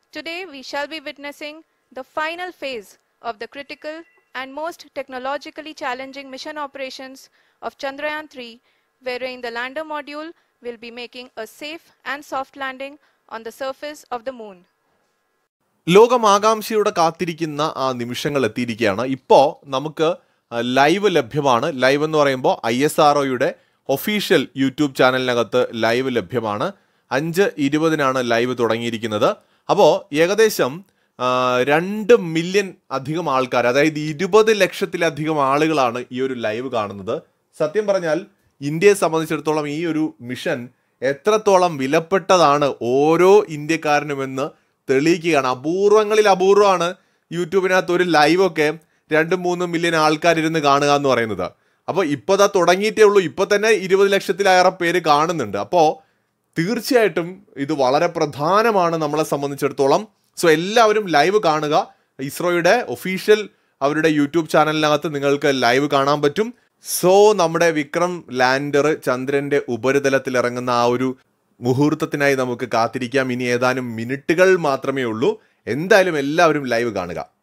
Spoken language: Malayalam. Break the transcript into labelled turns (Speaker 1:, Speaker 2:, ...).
Speaker 1: Today, we shall be witnessing the final phase of the critical and most technologically challenging mission operations of Chandrayaan 3, wherein the lander module will be making a safe and soft landing on the surface of the moon.
Speaker 2: ലോകം ആകാംക്ഷയോടെ കാത്തിരിക്കുന്ന ആ നിമിഷങ്ങൾ എത്തിയിരിക്കുകയാണ് ഇപ്പോൾ നമുക്ക് ലൈവ് ലഭ്യമാണ് ലൈവ് എന്ന് പറയുമ്പോൾ ഐ എസ് ആർ ഒയുടെ ഒഫീഷ്യൽ യൂട്യൂബ് ചാനലിനകത്ത് ലൈവ് ലഭ്യമാണ് അഞ്ച് ഇരുപതിനാണ് ലൈവ് തുടങ്ങിയിരിക്കുന്നത് അപ്പോൾ ഏകദേശം ആ, രണ്ട് മില്യൺ അധികം ആൾക്കാർ അതായത് ഇരുപത് ലക്ഷത്തിലധികം ആളുകളാണ് ഈ ഒരു ലൈവ് കാണുന്നത് സത്യം പറഞ്ഞാൽ ഇന്ത്യയെ സംബന്ധിച്ചിടത്തോളം ഈ ഒരു മിഷൻ എത്രത്തോളം വിലപ്പെട്ടതാണ് ഓരോ ഇന്ത്യക്കാരനുമെന്ന് തെളിയിക്കുകയാണ് അപൂർവങ്ങളിൽ അപൂർവമാണ് യൂട്യൂബിനകത്ത് ഒരു ലൈവൊക്കെ രണ്ട് മൂന്ന് മില്യൺ ആൾക്കാരിരുന്ന് കാണുക എന്ന് പറയുന്നത് അപ്പോൾ ഇപ്പോൾ ദാ തുടങ്ങിയിട്ടേ ഉള്ളൂ ഇപ്പോൾ തന്നെ ഇരുപത് ലക്ഷത്തിലേറെ പേര് കാണുന്നുണ്ട് അപ്പോൾ തീർച്ചയായിട്ടും ഇത് വളരെ പ്രധാനമാണ് നമ്മളെ സംബന്ധിച്ചിടത്തോളം സോ എല്ലാവരും ലൈവ് കാണുക ഇസ്രോയുടെ ഒഫീഷ്യൽ അവരുടെ യൂട്യൂബ് ചാനലിനകത്ത് നിങ്ങൾക്ക് ലൈവ് കാണാൻ പറ്റും സോ നമ്മുടെ വിക്രം ലാൻഡർ ചന്ദ്രന്റെ ഉപരിതലത്തിൽ ഇറങ്ങുന്ന ആ ഒരു മുഹൂർത്തത്തിനായി നമുക്ക് കാത്തിരിക്കാം ഇനി ഏതാനും മിനിറ്റുകൾ മാത്രമേ ഉള്ളൂ എന്തായാലും എല്ലാവരും ലൈവ് കാണുക